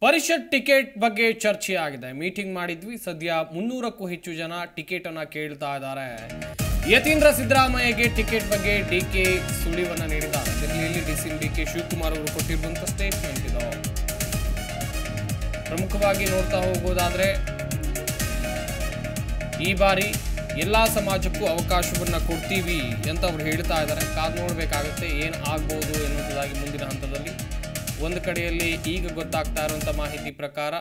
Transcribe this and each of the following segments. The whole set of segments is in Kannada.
ಪರಿಷತ್ ಟಿಕೆಟ್ ಬಗ್ಗೆ ಚರ್ಚೆ ಆಗಿದೆ ಮೀಟಿಂಗ್ ಮಾಡಿದ್ವಿ ಸದ್ಯ ಮುನ್ನೂರಕ್ಕೂ ಹೆಚ್ಚು ಜನ ಟಿಕೆಟ್ ಅನ್ನ ಕೇಳ್ತಾ ಇದ್ದಾರೆ ಯತೀಂದ್ರ ಸಿದ್ದರಾಮಯ್ಯಗೆ ಟಿಕೆಟ್ ಬಗ್ಗೆ ಡಿ ಕೆ ಸುಳಿವನ್ನ ನೀಡಿದ್ದಾರೆ ದೆಹಲಿಯಲ್ಲಿ ಡಿಸಿಎಂ ಡಿ ಕೆ ಶಿವಕುಮಾರ್ ಅವರು ಕೊಟ್ಟಿರುವಂತ ಸ್ಟೇಟ್ಮೆಂಟ್ ಇದು ಪ್ರಮುಖವಾಗಿ ನೋಡ್ತಾ ಹೋಗೋದಾದ್ರೆ ಈ ಬಾರಿ ಎಲ್ಲಾ ಸಮಾಜಕ್ಕೂ ಅವಕಾಶವನ್ನ ಕೊಡ್ತೀವಿ ಅಂತ ಅವ್ರು ಹೇಳ್ತಾ ಇದ್ದಾರೆ ಕಾದ್ ನೋಡ್ಬೇಕಾಗತ್ತೆ ಏನ್ ಆಗ್ಬೋದು ಎನ್ನುವುದಾಗಿ ಮುಂದಿನ ಹಂತದಲ್ಲಿ ಒಂದು ಕಡೆಯಲ್ಲಿ ಈಗ ಗೊತ್ತಾಗ್ತಾ ಇರುವಂತ ಮಾಹಿತಿ ಪ್ರಕಾರ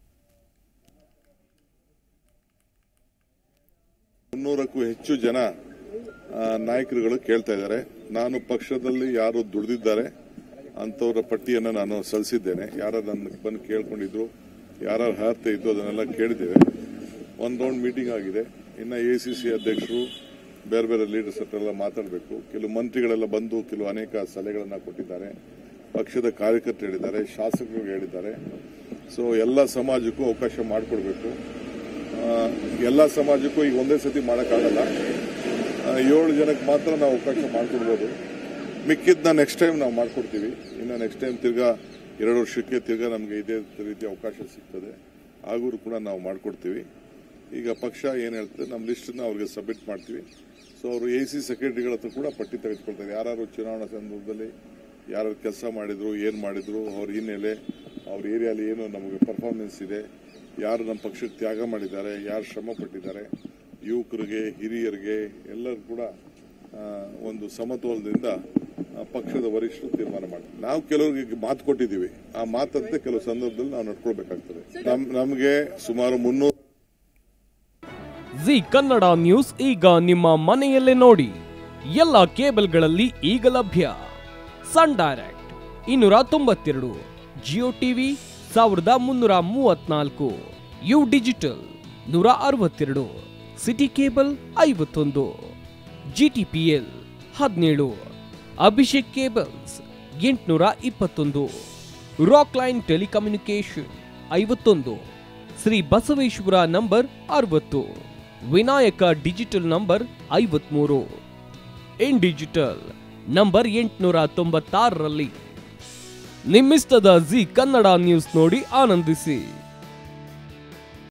ಮುನ್ನೂರಕ್ಕೂ ಹೆಚ್ಚು ಜನ ಆ, ನಾಯಕರುಗಳು ಕೇಳ್ತಾ ಇದ್ದಾರೆ ನಾನು ಪಕ್ಷದಲ್ಲಿ ಯಾರು ದುಡಿದಿದ್ದಾರೆ ಅಂಥವ್ರ ಪಟ್ಟಿಯನ್ನು ನಾನು ಸಲ್ಲಿಸಿದ್ದೇನೆ ಯಾರು ನನ್ನ ಬಂದು ಕೇಳ್ಕೊಂಡಿದ್ರು ಯಾರು ಅರ್ಹತೆ ಇದ್ದು ಅದನ್ನೆಲ್ಲ ಕೇಳಿದ್ದೇವೆ ಒಂದು ರೌಂಡ್ ಮೀಟಿಂಗ್ ಆಗಿದೆ ಇನ್ನು ಎ ಸಿ ಸಿ ಅಧ್ಯಕ್ಷರು ಬೇರೆ ಬೇರೆ ಲೀಡರ್ಸ್ ಹತ್ರ ಎಲ್ಲ ಮಾತಾಡಬೇಕು ಕೆಲವು ಮಂತ್ರಿಗಳೆಲ್ಲ ಬಂದು ಕೆಲವು ಅನೇಕ ಸಲಹೆಗಳನ್ನು ಕೊಟ್ಟಿದ್ದಾರೆ ಪಕ್ಷದ ಕಾರ್ಯಕರ್ತರು ಹೇಳಿದ್ದಾರೆ ಶಾಸಕರು ಹೇಳಿದ್ದಾರೆ ಸೊ ಎಲ್ಲ ಸಮಾಜಕ್ಕೂ ಅವಕಾಶ ಮಾಡಿಕೊಡ್ಬೇಕು ಎಲ್ಲ ಸಮಾಜಕ್ಕೂ ಈಗ ಒಂದೇ ಸತಿ ಮಾಡೋಕ್ಕಾಗಲ್ಲ ಆ, ಏಳು ಜನಕ್ಕೆ ಮಾತ್ರ ನಾವು ಅವಕಾಶ ಮಾಡಿಕೊಡ್ಬೋದು ಮಿಕ್ಕಿದ್ನ ನೆಕ್ಸ್ಟ್ ಟೈಮ್ ನಾವು ಮಾಡ್ಕೊಡ್ತೀವಿ ಇನ್ನು ನೆಕ್ಸ್ಟ್ ಟೈಮ್ ತಿರ್ಗಾ ಎರಡು ವರ್ಷಕ್ಕೆ ತಿರ್ಗಾ ನಮಗೆ ಇದೇ ರೀತಿಯ ಅವಕಾಶ ಸಿಗ್ತದೆ ಆಗೂ ಕೂಡ ನಾವು ಮಾಡಿಕೊಡ್ತೀವಿ ಈಗ ಪಕ್ಷ ಏನು ಹೇಳ್ತದೆ ನಮ್ಮ ಲಿಸ್ಟನ್ನ ಅವ್ರಿಗೆ ಸಬ್ಮಿಟ್ ಮಾಡ್ತೀವಿ ಸೊ ಅವರು ಎ ಸಿ ಸೆಕ್ರೆಟರಿಗಳ ಹತ್ರ ಕೂಡ ಪಟ್ಟಿ ತೆಗೆದುಕೊಳ್ತಾರೆ ಯಾರು ಚುನಾವಣಾ ಸಂದರ್ಭದಲ್ಲಿ ಯಾರು ಕೆಲಸ ಮಾಡಿದ್ರು ಏನು ಮಾಡಿದ್ರು ಅವ್ರ ಹಿನ್ನೆಲೆ ಅವ್ರ ಏರಿಯಾಲಿ ಏನು ನಮಗೆ ಪರ್ಫಾರ್ಮೆನ್ಸ್ ಇದೆ ಯಾರು ನಮ್ಮ ಪಕ್ಷಕ್ಕೆ ತ್ಯಾಗ ಮಾಡಿದ್ದಾರೆ ಯಾರು ಶ್ರಮ ಪಟ್ಟಿದ್ದಾರೆ ಯುವಕರಿಗೆ ಹಿರಿಯರಿಗೆ ಎಲ್ಲರೂ ಕೂಡ ಆ, ಒಂದು ಸಮತೋಲನದಿಂದ ಆ, ಪಕ್ಷದ ವರಿಷ್ಠರು ತೀರ್ಮಾನ ಮಾಡಿ ನಾವು ಕೆಲವರಿಗೆ ಮಾತು ಕೊಟ್ಟಿದ್ದೀವಿ ಆ ಮಾತಂತೆ ಕೆಲವು ಸಂದರ್ಭದಲ್ಲಿ ನಾವು ನಡ್ಕೊಳ್ಬೇಕಾಗ್ತದೆ ನಮ್ ನಮಗೆ ಸುಮಾರು ಮುನ್ನೂರು ಜಿ ಕನ್ನಡ ನ್ಯೂಸ್ ಈಗ ನಿಮ್ಮ ಮನೆಯಲ್ಲೇ ನೋಡಿ ಎಲ್ಲ ಕೇಬಲ್ಗಳಲ್ಲಿ ಈಗ ಲಭ್ಯ ಸನ್ ಡೈರೆಕ್ಟ್ ಇನ್ನೂರ ತೊಂಬತ್ತೆರಡು ಜಿಯೋ ಟಿವಿ ಸಾವಿರದ ಮುನ್ನೂರ ಮೂವತ್ನಾಲ್ಕು ಯು ಡಿಜಿಟಲ್ ನೂರ ಅರವತ್ತೆರಡು ಸಿಟಿ ಕೇಬಲ್ ಐವತ್ತೊಂದು ಜಿಟಿಪಿಎಲ್ ಹದಿನೇಳು ಅಭಿಷೇಕ್ ಕೇಬಲ್ಸ್ ಎಂಟುನೂರ ಇಪ್ಪತ್ತೊಂದು ರಾಕ್ ಲೈನ್ ಟೆಲಿಕಮ್ಯುನಿಕೇಶನ್ ಐವತ್ತೊಂದು ಶ್ರೀ ಬಸವೇಶ್ವರ ನಂಬರ್ ಅರವತ್ತು ವಿನಾಯಕ ಡಿಜಿಟಲ್ ನಂಬರ್ ಐವತ್ಮೂರು ಇನ್ ಡಿಜಿಟಲ್ ನಂಬರ್ ಎಂಟುನೂರ ತೊಂಬತ್ತಾರರಲ್ಲಿ ನಿಮ್ಮಿಸ್ತದ ಜಿ ಕನ್ನಡ ನ್ಯೂಸ್ ನೋಡಿ ಆನಂದಿಸಿ